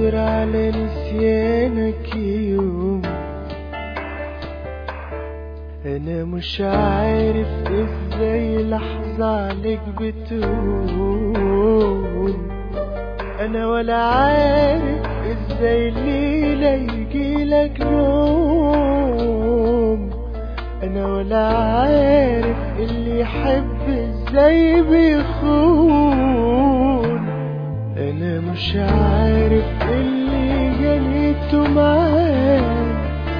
قادر على نسيانك يوم انا مش عارف ازاي لحظة عليك بتهون انا ولا عارف ازاي ليلة يجيلك نوم انا ولا عارف اللي يحب ازاي بيخون انا مش عارف اللي جنيته معاك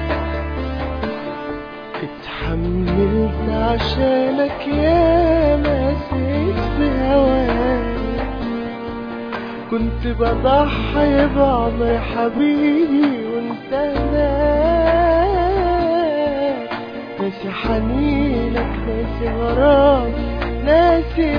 اتحملت عشانك يا مسيت في هواك كنت بضحي بعمري حبيبي وانت هناك ناسي حنينك ناسي غرام ناسي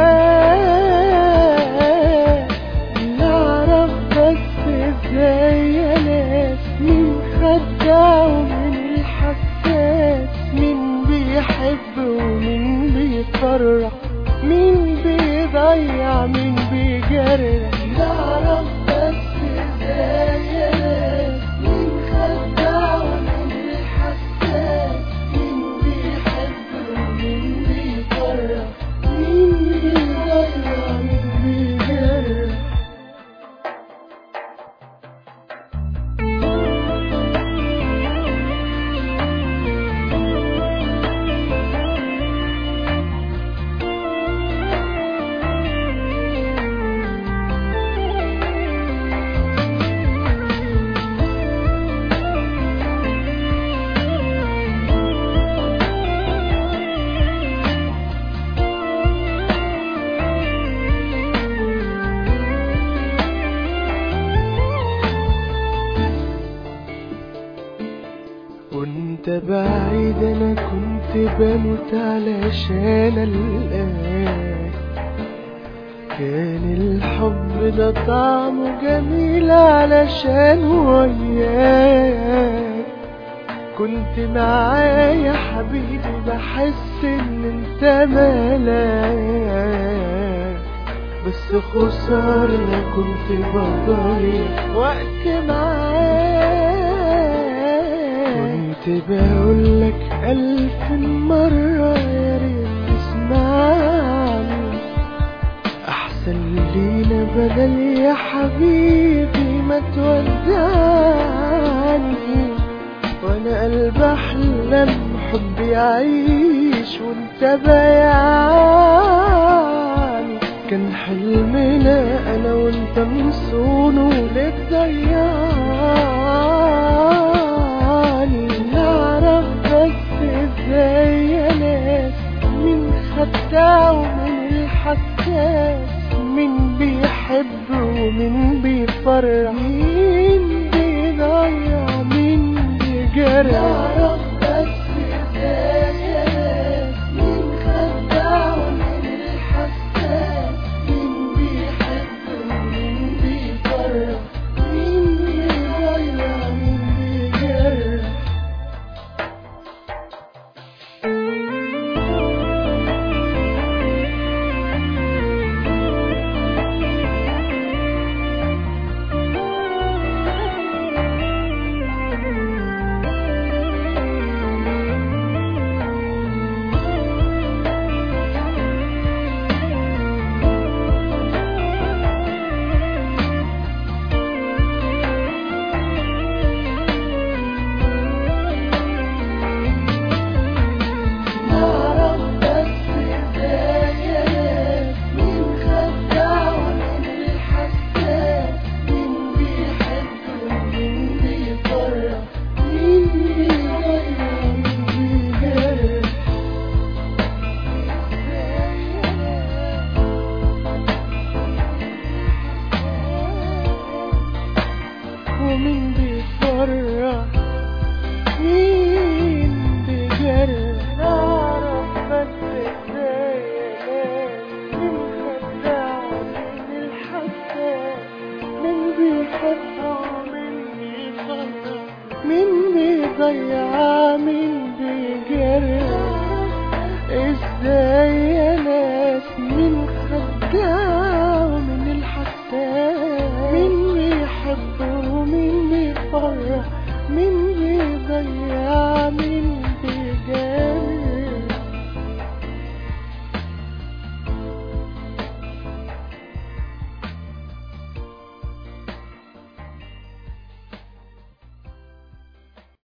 هواك نعرف بس ازاي يا ناس مين خدع ومين الحساس مين بيحب ومين بيفرح مين بيضيع مين بيجرح نعرف بس ازاي يا ناس مين خدع ومين الحساس مين بيحب ومين بيفرح مين بيضيع مين بيجرح وانت بعيد انا كنت بموت علشان القاك كان الحب ده طعمه جميل علشان وياك كنت معايا حبيبي بحس ان انت ملاك بس خسارة كنت بضيع وقت معاك كنت بقولك ألف مرة يا ريت تسمعني أحسن لينا بدل يا حبيبي ما تودعني وأنا قلب أحلم حبي يعيش وأنت بيعني كان حلمنا أنا وأنت نصونه ليه تضيعني نعرف بس ازاي يا ناس مين خدع ومين الحساس مين بيحب ومين بيفرح مين بيضيع مين بيجرح نعرف بس ازاي يا ناس مين خدع ومين الحساس مين بيحب ومين بيفرح مين بيضيع مين بيجرح نعرف بس ازاي يا ناس مين خدع ومين الحساس مين بيحب ومين بيفرح مين بيضيع مين بيجرح ازاي يا ناس ومين بيفرح مين بيجرح نعرف بس ازاي يا ناس مين خدع ومين الحساس مين بيحب ومين بيفرح مين بيضيع مين بيجرح ازاي يا ناس مين خدع ومين الحساس مين بيحب ضيع من